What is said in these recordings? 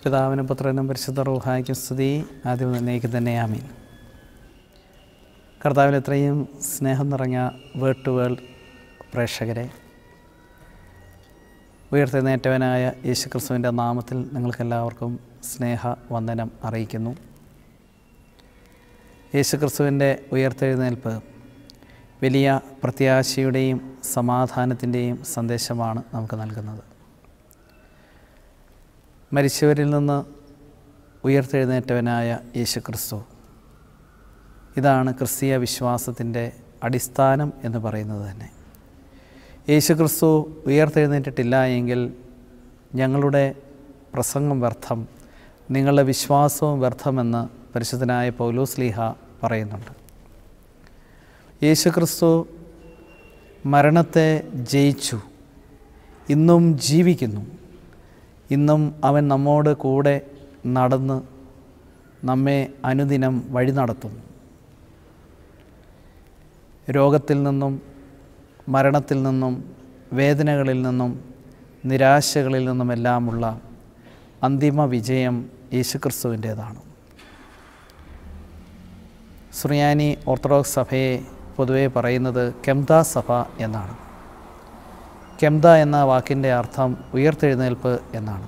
പിതാവിനും പുത്രനും പരിശുദ്ധ റൂഹായ്ക്കും സ്തുതി ആദ്യം എന്നേക്ക് തന്നെ ആമീൻ കർത്താവിൽ ഇത്രയും സ്നേഹം നിറഞ്ഞ വേൾഡ് ടു വേൾഡ് പ്രേക്ഷകരെ ഉയർത്തെഴുന്നേറ്റവനായ യേശു ക്രിസ്തുവിൻ്റെ നാമത്തിൽ നിങ്ങൾക്കെല്ലാവർക്കും സ്നേഹ വന്ദനം അറിയിക്കുന്നു യേശു ക്രിസ്തുവിൻ്റെ ഉയർത്തെഴുന്നേൽപ്പ് വലിയ പ്രത്യാശയുടെയും സമാധാനത്തിൻ്റെയും സന്ദേശമാണ് നമുക്ക് നൽകുന്നത് മരിച്ചവരിൽ നിന്ന് ഉയർത്തെഴുന്നേറ്റവനായ യേശു ക്രിസ്തു ഇതാണ് ക്രിസ്തീയ വിശ്വാസത്തിൻ്റെ അടിസ്ഥാനം എന്ന് പറയുന്നത് തന്നെ യേശു ക്രിസ്തു ഉയർത്തെഴുന്നേറ്റിട്ടില്ല എങ്കിൽ ഞങ്ങളുടെ പ്രസംഗം വ്യർത്ഥം നിങ്ങളുടെ വിശ്വാസവും വ്യർത്ഥമെന്ന് പരിശുദ്ധനായ പൗലോസ് ലീഹ പറയുന്നുണ്ട് യേശു ക്രിസ്തു മരണത്തെ ജയിച്ചു ഇന്നും ജീവിക്കുന്നു ഇന്നും അവൻ നമ്മോട് കൂടെ നടന്ന് നമ്മെ അനുദിനം വഴി നടത്തുന്നു രോഗത്തിൽ നിന്നും മരണത്തിൽ നിന്നും വേദനകളിൽ നിന്നും നിരാശകളിൽ നിന്നുമെല്ലാമുള്ള അന്തിമ വിജയം യേശുക്രിസ്തുവിൻ്റേതാണ് സുറിയാനി ഓർത്തഡോക്സ് സഭയെ പൊതുവെ പറയുന്നത് കെംദ സഭ എന്നാണ് കെംദ എന്ന വാക്കിൻ്റെ അർത്ഥം ഉയർത്തെഴുന്നേൽപ്പ് എന്നാണ്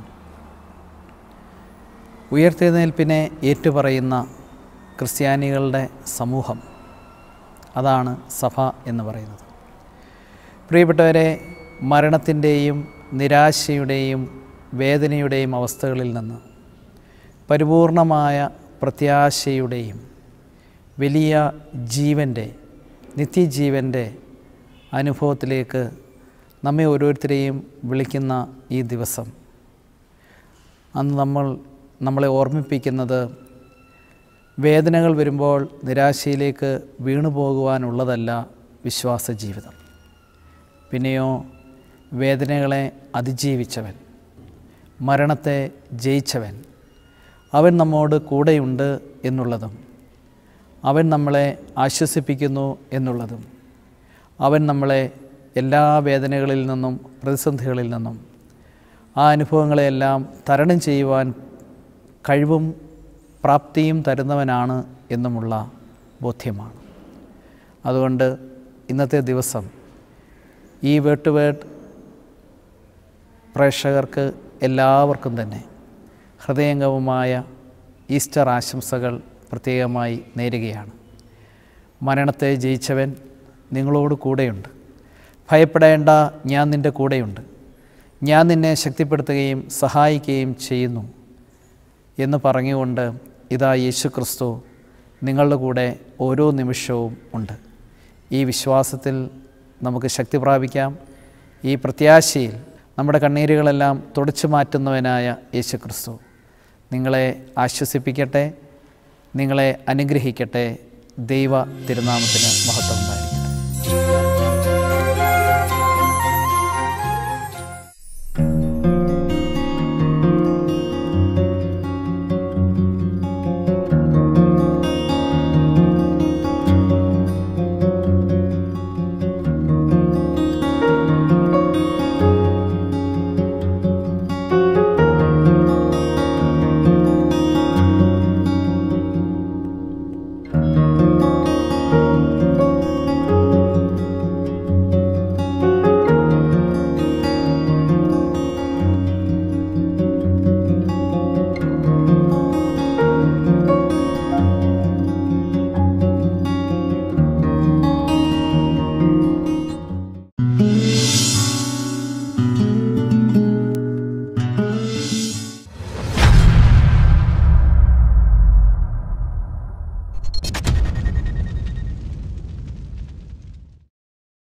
ഉയർത്തെഴുന്നേൽപ്പിനെ ഏറ്റുപറയുന്ന ക്രിസ്ത്യാനികളുടെ സമൂഹം അതാണ് സഭ എന്ന് പറയുന്നത് പ്രിയപ്പെട്ടവരെ മരണത്തിൻ്റെയും നിരാശയുടെയും വേദനയുടെയും അവസ്ഥകളിൽ നിന്ന് പരിപൂർണമായ പ്രത്യാശയുടെയും വലിയ ജീവൻ്റെ നിത്യജീവൻ്റെ അനുഭവത്തിലേക്ക് നമ്മെ ഓരോരുത്തരെയും വിളിക്കുന്ന ഈ ദിവസം അന്ന് നമ്മൾ നമ്മളെ ഓർമ്മിപ്പിക്കുന്നത് വേദനകൾ വരുമ്പോൾ നിരാശയിലേക്ക് വീണു പോകുവാനുള്ളതല്ല വിശ്വാസ ജീവിതം പിന്നെയോ വേദനകളെ അതിജീവിച്ചവൻ മരണത്തെ ജയിച്ചവൻ അവൻ നമ്മോട് കൂടെയുണ്ട് എന്നുള്ളതും അവൻ നമ്മളെ ആശ്വസിപ്പിക്കുന്നു എന്നുള്ളതും അവൻ നമ്മളെ എല്ലാ വേദനകളിൽ നിന്നും പ്രതിസന്ധികളിൽ നിന്നും ആ അനുഭവങ്ങളെയെല്ലാം തരണം ചെയ്യുവാൻ കഴിവും പ്രാപ്തിയും തരുന്നവനാണ് എന്നുമുള്ള ബോധ്യമാണ് അതുകൊണ്ട് ഇന്നത്തെ ദിവസം ഈ വേർഡ് ടു വേർഡ് പ്രേക്ഷകർക്ക് എല്ലാവർക്കും തന്നെ ഹൃദയംഗവുമായ ഈസ്റ്റർ ആശംസകൾ പ്രത്യേകമായി നേരുകയാണ് മരണത്തെ ജയിച്ചവൻ നിങ്ങളോട് കൂടെയുണ്ട് ഭയപ്പെടേണ്ട ഞാൻ നിൻ്റെ കൂടെയുണ്ട് ഞാൻ നിന്നെ ശക്തിപ്പെടുത്തുകയും സഹായിക്കുകയും ചെയ്യുന്നു എന്ന് പറഞ്ഞുകൊണ്ട് ഇതാ യേശു ക്രിസ്തു നിങ്ങളുടെ കൂടെ ഓരോ നിമിഷവും ഉണ്ട് ഈ വിശ്വാസത്തിൽ നമുക്ക് ശക്തി പ്രാപിക്കാം ഈ പ്രത്യാശയിൽ നമ്മുടെ കണ്ണീരുകളെല്ലാം തുടച്ചു മാറ്റുന്നവനായ യേശു ക്രിസ്തു നിങ്ങളെ ആശ്വസിപ്പിക്കട്ടെ നിങ്ങളെ അനുഗ്രഹിക്കട്ടെ ദൈവ തിരുനാമത്തിന് മഹത്വം ഉണ്ടായിരിക്കട്ടെ